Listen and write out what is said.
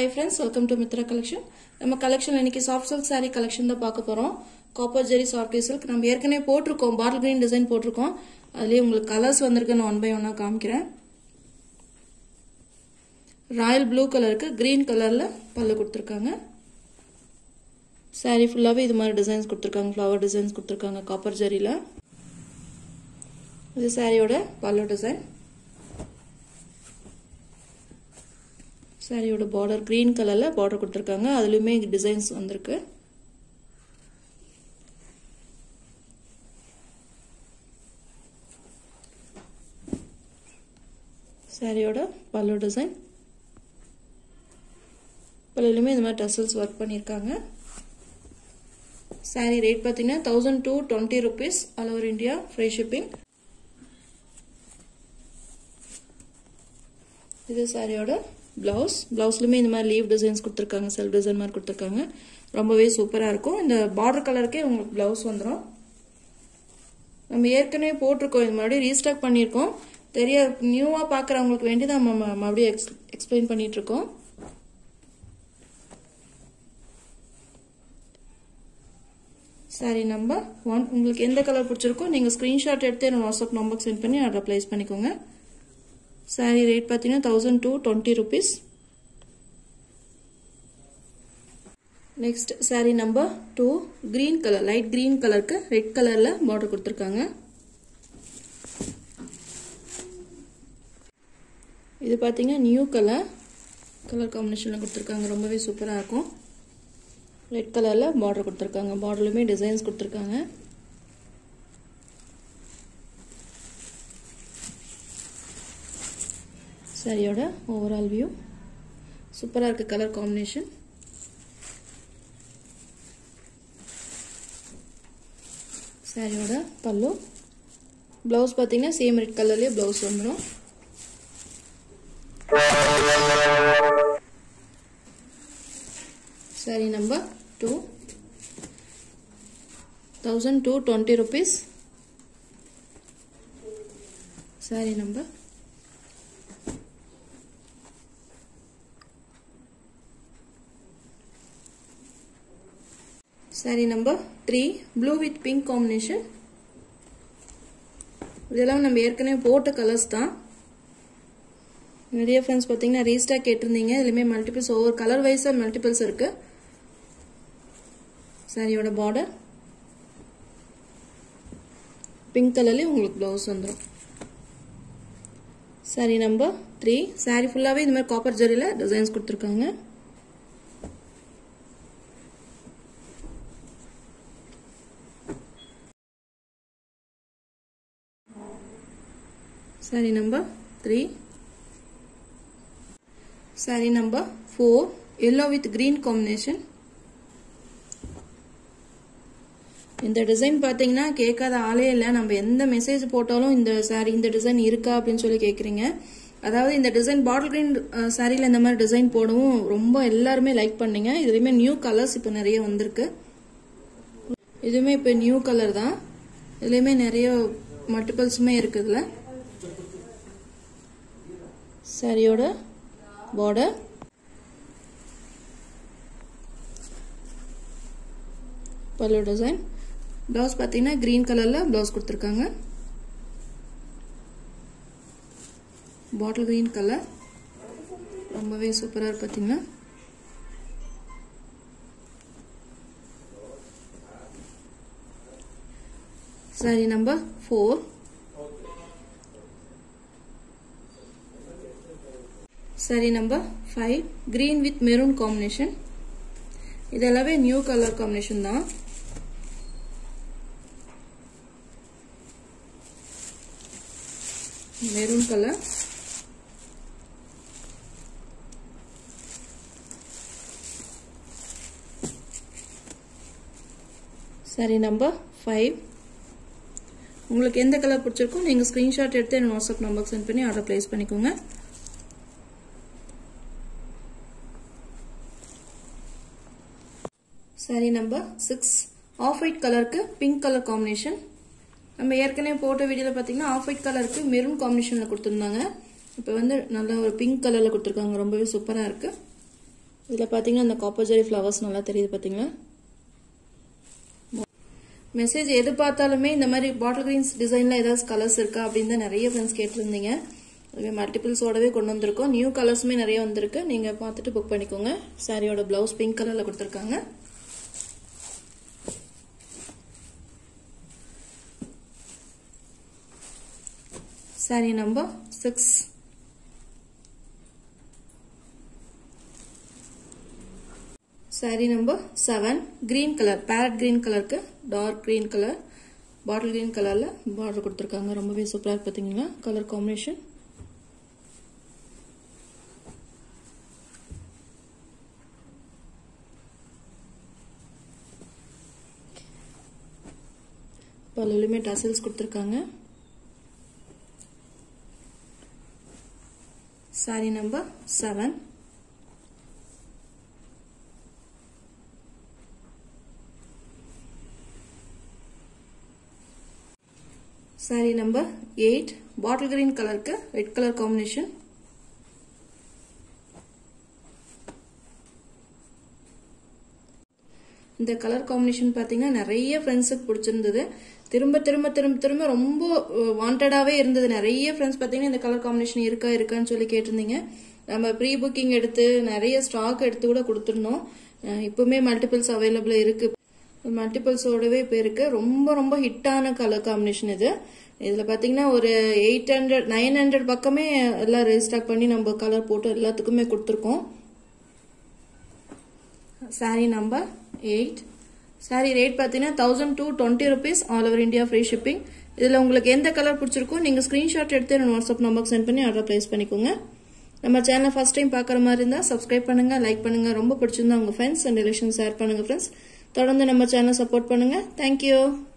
hi friends welcome to Mitra collection நம்ம collection இன்னைக்கு soft silk saree collection தான் பார்க்க போறோம் காப்பர் ஜெரி சாஃப்ட் சில்க் நம்ம ஏற்கனவே போட்டிருக்கோம் பாட்டில் கிரீன் டிசைன் போட்டிருக்கோம் அதுலயே உங்களுக்கு கலர்ஸ் வந்திருக்கு நான் ஒன் பை ஒன்னா காமிக்கிறேன் ராயல் ப்ளூ கலருக்கு கிரீன் கலர்ல பல்லு கொடுத்துருக்காங்க saree ஃபுல்லாவே இது மாதிரி டிசைன்ஸ் கொடுத்துருக்காங்க ஃப்ளவர் டிசைன்ஸ் கொடுத்துருக்காங்க காப்பர் ஜெரியில இது சாரியோட பல்லு டிசைன் சாரியோட பார்டர் க்ரீன் கலரில் பார்டர் கொடுத்துருக்காங்க அதுலேயுமே டிசைன்ஸ் வந்திருக்கு சாரியோட பல்லு டிசைன் பல்லுலையுமே இந்த மாதிரி டசல்ஸ் ஒர்க் பண்ணியிருக்காங்க சாரி ரேட் பார்த்தீங்கன்னா thousand two twenty rupees all over India free shipping இது சாரியோட பிளவுஸ் பிளவுஸ்லுமே இந்த மாதிரி லீவ் டிசைன்ஸ் கொடுத்துருக்காங்க செல்ஃப் டிசைன் மாதிரி கொடுத்துருக்காங்க ரொம்பவே சூப்பராக இருக்கும் இந்த பார்டர் கலருக்கே உங்களுக்கு பிளவுஸ் வந்துடும் நம்ம ஏற்கனவே போட்டிருக்கோம் இது மறுபடியும் ரீஸ்டாக் பண்ணியிருக்கோம் தெரிய நியூவாக பார்க்குறவங்களுக்கு வேண்டி தான் நம்ம மறுபடியும் எக்ஸ் எக்ஸ்பிளைன் பண்ணிட்டு இருக்கோம் சாரி நம்பர் ஒன் உங்களுக்கு எந்த கலர் பிடிச்சிருக்கோ நீங்கள் ஸ்க்ரீன்ஷாட் எடுத்து எனக்கு வாட்ஸ்அப் நம்பருக்கு சென்ட் பண்ணி அதில் ப்ளேஸ் பண்ணிக்கோங்க சாரி ரேட் பார்த்தீங்கன்னா thousand two twenty rupees next saree number two green colour light green கலருக்கு ரெட் கலரில் பார்டர் கொடுத்துருக்காங்க இது பார்த்தீங்கன்னா நியூ கலர் கலர் காம்பினேஷனில் கொடுத்துருக்காங்க ரொம்பவே சூப்பராக இருக்கும் ரெட் கலரில் பார்டர் கொடுத்துருக்காங்க பார்டர்லையுமே டிசைன்ஸ் கொடுத்துருக்காங்க சாரியோட ஓவரால் வியூ சூப்பராக இருக்குது கலர் காம்பினேஷன் சாரியோட பல்லு ப்ளவுஸ் பார்த்தீங்கன்னா சேம் ரெட் கலர்லேயே ப்ளவுஸ் வந்துடும் saree number two thousand two twenty rupees saree number saree number three blue with pink combination இதெல்லாம் நம்ம ஏற்கனவே போட்ட கலர்ஸ் தான் நிறைய ஃப்ரெண்ட்ஸ் பார்த்தீங்கன்னா ரீஸ்டாக் கேட்டிருந்தீங்க இதுலையுமே மல்டிபிள்ஸ் ஒவ்வொரு கலர் வைஸாக மல்டிபிள்ஸ் இருக்கு சாரியோட பார்டர் பிங்க் கலர்லேயே உங்களுக்கு ப்ளவுஸ் வந்துடும் சாரி நம்பர் த்ரீ சாரி ஃபுல்லாகவே இந்த மாதிரி காப்பர் ஜரியில் டிசைன்ஸ் கொடுத்துருக்காங்க saree number three saree number four yellow with green combination இந்த டிசைன் பார்த்தீங்கன்னா கேட்காத ஆளே இல்லை நம்ம எந்த மெசேஜ் போட்டாலும் இந்த சாரி இந்த டிசைன் இருக்கா அப்படின்னு சொல்லி கேட்குறீங்க அதாவது இந்த டிசைன் பாட்டில் கிரீன் சாரியில் இந்த மாதிரி டிசைன் போடவும் ரொம்ப எல்லாருமே லைக் பண்ணீங்க இதுலேயுமே நியூ கலர்ஸ் இப்போ நிறைய வந்திருக்கு இதுவுமே இப்போ நியூ கலர் தான் இதுலேயுமே நிறைய மல்டிபிள்ஸுமே இருக்குதுல சாரியோட பார்டர் பல்லு டிசைன் ப்ளவுஸ் பார்த்தீங்கன்னா க்ரீன் கலரில் ப்ளவுஸ் கொடுத்துருக்காங்க பாட்டில் க்ரீன் கலர் ரொம்பவே சூப்பராக இருக்கு பார்த்தீங்கன்னா saree number four saree number five green with maroon combination இது எல்லாமே நியூ கலர் காம்பினேஷன் தான் maroon colour saree number five உங்களுக்கு எந்த கலர் பிடிச்சிருக்கோ நீங்கள் ஸ்க்ரீன்ஷாட் எடுத்து எனக்கு வாட்ஸ்அப் நம்பருக்கு சென்ட் பண்ணி ஆர்டர் ப்ளேஸ் பண்ணிக்கோங்க saree number six off white கலருக்கு பிங்க் கலர் காம்பினேஷன் நம்ம ஏற்கனவே போட்ட வீடியோவில் பார்த்தீங்கன்னா ஆஃப் ஒயிட் கலருக்கு மெரூன் காம்பினேஷனில் கொடுத்துருந்தாங்க இப்போ வந்து நல்ல ஒரு பிங்க் கலரில் கொடுத்துருக்காங்க ரொம்பவே சூப்பராக இருக்குது இதில் பார்த்தீங்கன்னா அந்த காப்பர்ஜரி ஃப்ளவர்ஸ் நல்லா தெரியுது பார்த்தீங்களா மெசேஜ் எது பார்த்தாலுமே இந்த மாதிரி பாட்டில் கிரீன்ஸ் டிசைனில் ஏதாவது கலர்ஸ் இருக்கா அப்படின்னு தான் நிறைய ஃப்ரெண்ட்ஸ் கேட்டிருந்தீங்க அதுவே மல்டிபிள்ஸோடவே கொண்டு வந்திருக்கோம் நியூ கலர்ஸுமே நிறைய வந்திருக்கு நீங்கள் பார்த்துட்டு புக் பண்ணிக்கோங்க சாரியோட ப்ளவுஸ் பிங்க் கலரில் கொடுத்துருக்காங்க saree number six saree number seven green colour parrot green கலருக்கு dark green colour bottle green கலரில் பார்டர் கொடுத்துருக்காங்க ரொம்பவே சூப்பராக இருக்கு பார்த்தீங்களா கலர் காம்பினேஷன் பல்லுலையுமே டசல்ஸ் கொடுத்துருக்காங்க saree number seven saree number eight bottle green கலருக்கு ரெட் கலர் காம்பினேஷன் இந்த கலர் காம்பினேஷன் பார்த்தீங்கன்னா நிறைய ஃப்ரெண்ட்ஸுக்கு பிடிச்சிருந்தது திரும்ப திரும்ப திரும்ப திரும்ப ரொம்ப வாண்டடாகவே இருந்தது நிறைய ஃப்ரெண்ட்ஸ் பார்த்தீங்கன்னா இந்த கலர் காம்பினேஷன் இருக்கா இருக்கான்னு சொல்லி கேட்டிருந்தீங்க நம்ம ப்ரீ புக்கிங் எடுத்து நிறைய ஸ்டாக் எடுத்து கூட கொடுத்துருந்தோம் இப்பவுமே மல்டிபிள்ஸ் அவைலபிள் இருக்கு மல்டிபிள்ஸோடவே இப்போ இருக்கு ரொம்ப ரொம்ப ஹிட்டான கலர் காம்பினேஷன் இது இதில் பார்த்தீங்கன்னா ஒரு எயிட் ஹண்ட்ரட் நைன் ஹண்ட்ரட் பக்கமே எல்லாம் ரீஸ்டாக் பண்ணி நம்ம கலர் போட்டு எல்லாத்துக்குமே கொடுத்துருக்கோம் saree number eight saree rate பார்த்தீங்கன்னா thousand two twenty rupees all over India free shipping இதில் உங்களுக்கு எந்த கலர் பிடிச்சிருக்கோ நீங்கள் ஸ்க்ரீன்ஷாட் எடுத்து என்னோட வாட்ஸ்அப் நம்பருக்கு சென்ட் பண்ணி ஆர்டர் ப்ளேஸ் பண்ணிக்கோங்க நம்ம சேனலை ஃபர்ஸ்ட் டைம் பார்க்குற மாதிரி இருந்தால் சப்ஸ்கிரைப் பண்ணுங்கள் லைக் பண்ணுங்கள் ரொம்ப பிடிச்சிருந்தா உங்கள் ஃப்ரெண்ட்ஸ் அண்ட் ரிலேஷன் ஷேர் பண்ணுங்கள் ஃப்ரெண்ட்ஸ் தொடர்ந்து நம்ம சேனல் சப்போர்ட் பண்ணுங்கள் தேங்க்யூ